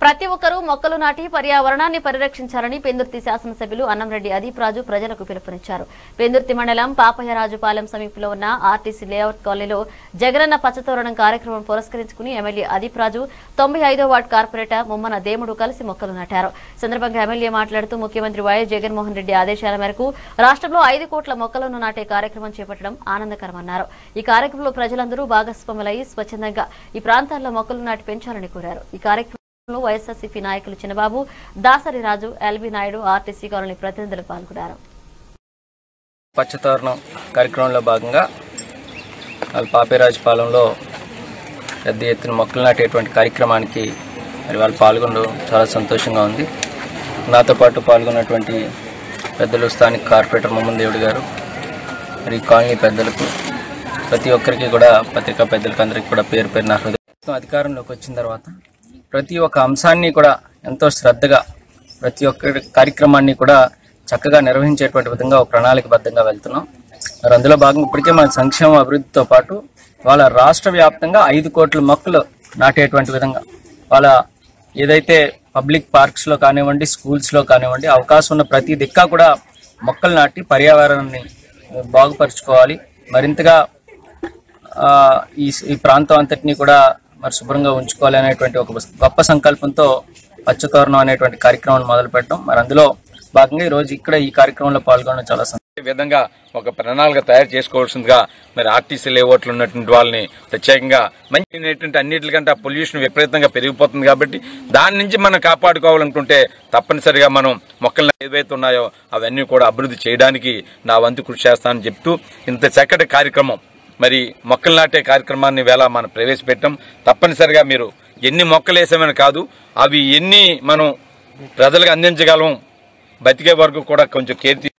ప్రతి ఒక్కరూ మొక్కలు నాటి పర్యావరణాన్ని పరిరక్షించాలని పెందుర్తి శాసనసభ్యులు అన్నంరెడ్డి అదీప్ రాజు ప్రజలకు పిలుపునిచ్చారు పెందుర్తి మండలం పాపయ్యరాజుపాలెం సమీపంలో ఉన్న ఆర్టీసీ లేఅవుట్ కాలనీలో జగనన్న పచ్చతోరణం కార్యక్రమం పురస్కరించుకుని ఎమ్మెల్యే అదీప్ రాజు తొంభై ఐదో వార్డు కార్పొరేటర్ ముమ్మన దేముడు కలిసి మొక్కలు నాటారు సందర్భంగా ఎమ్మెల్యే మాట్లాడుతూ ముఖ్యమంత్రి వైఎస్ జగన్మోహన్ రెడ్డి ఆదేశాల మేరకు రాష్ట్రంలో ఐదు కోట్ల మొక్కలను నాటే కార్యక్రమం చేపట్టడం ఆనందకరమన్నారు ఈ కార్యక్రమంలో ప్రజలందరూ భాగస్వాములై స్వచ్ఛందంగా ఈ ప్రాంతాల్లో మొక్కలు నాటి పెంచాలని కోరారు ఈ కార్యక్రమంలో వైఎస్ఆర్సీపీ నాయకులు Chinnababu Dasari Raju LB Naidu RTC colony ప్రతినిధులు పాల్గొన్నారు పచ్చతోరణం కార్యక్రమంలో భాగంగా వాళ్ళ పాపేరాజుపాలెంలో పెద్ద ఎత్తున మొక్కలు నాటేటువంటి కార్యక్రమానికి మరి వాళ్ళు పాల్గొనడం చాలా సంతోషంగా ఉంది నాతో పాటు పాల్గొన్నటువంటి పెద్దలు స్థానిక కార్పొరేటర్ మొహమ్మద్ దేవుడు గారు మరి ఈ కాలనీ పెద్దలకు ప్రతి ఒక్కరికి కూడా పత్రికా పెద్దలకు అందరికీ కూడా పేరు పేరు నా హృదయం అధికారంలోకి వచ్చిన తర్వాత ప్రతి ఒక్క అంశాన్ని కూడా ఎంతో శ్రద్ధగా ప్రతి ఒక్క కార్యక్రమాన్ని కూడా చక్కగా నిర్వహించేటువంటి విధంగా ఒక ప్రణాళికబద్ధంగా వెళ్తున్నాం మరి అందులో భాగంగా ఇప్పటికే మన సంక్షేమ అభివృద్ధితో పాటు వాళ్ళ రాష్ట్ర వ్యాప్తంగా ఐదు కోట్ల మొక్కలు నాటేటువంటి విధంగా వాళ్ళ ఏదైతే పబ్లిక్ పార్క్స్ లో కానివ్వండి స్కూల్స్ లో కానివ్వండి అవకాశం ఉన్న ప్రతి దిక్కా కూడా మొక్కలు నాటి పర్యావరణాన్ని బాగుపరుచుకోవాలి మరింతగా ఆ, ఈ ఈ ప్రాంతం అంతటినీ కూడా మరి శుభ్రంగా ఉంచుకోవాలి అనేటువంటి ఒక గొప్ప సంకల్పంతో పచ్చతోరణం అనేటువంటి కార్యక్రమాన్ని మొదలు పెట్టడం మరి అందులో భాగంగా ఈ రోజు ఇక్కడ ఈ కార్యక్రమంలో పాల్గొనడం చాలా సంతోషం. ఈ విధంగా ఒక ప్రణాళిక తయారు చేసుకోవాల్సిందిగా మరి ఆర్టీసీ లేఅవుట్లు ఉన్నటువంటి వాళ్ళని ప్రత్యేకంగా మంచి అన్నిటికంటే పొల్యూషన్ విపరీతంగా పెరిగిపోతుంది కాబట్టి దాని నుంచి మనం కాపాడుకోవాలనుకుంటే తప్పనిసరిగా మనం మొక్కలు ఏవైతే ఉన్నాయో అవన్నీ కూడా అభివృద్ధి చేయడానికి నా వంతు కృషి చేస్తానని చెప్తూ ఇంత చక్కటి కార్యక్రమం మరి మొక్కలు నాటే కార్యక్రమాన్ని వేళ మనం ప్రవేశపెట్టాం తప్పనిసరిగా మీరు ఎన్ని మొక్కలు వేసామని కాదు అవి ఎన్ని మనం ప్రజలకు అందించగలం బతికే వరకు కూడా కొంచెం కేర్ తీ-